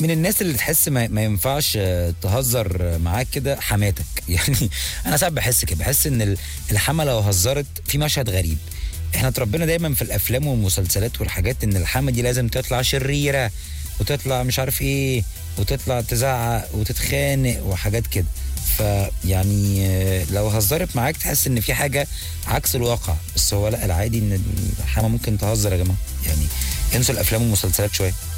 من الناس اللي تحس ما, ما ينفعش آه، تهزر آه، معاك كده حماتك يعني انا ساعات بحس كده بحس ان ال- الحما لو هزرت في مشهد غريب احنا اتربينا دايما في الافلام والمسلسلات والحاجات ان الحما دي لازم تطلع شريره وتطلع مش عارف ايه وتطلع تزعق وتتخانق وحاجات كده فيعني آه، لو هزرت معاك تحس ان في حاجه عكس الواقع بس هو لا العادي ان الحما ممكن تهزر يا جماعه يعني انسوا الافلام والمسلسلات شويه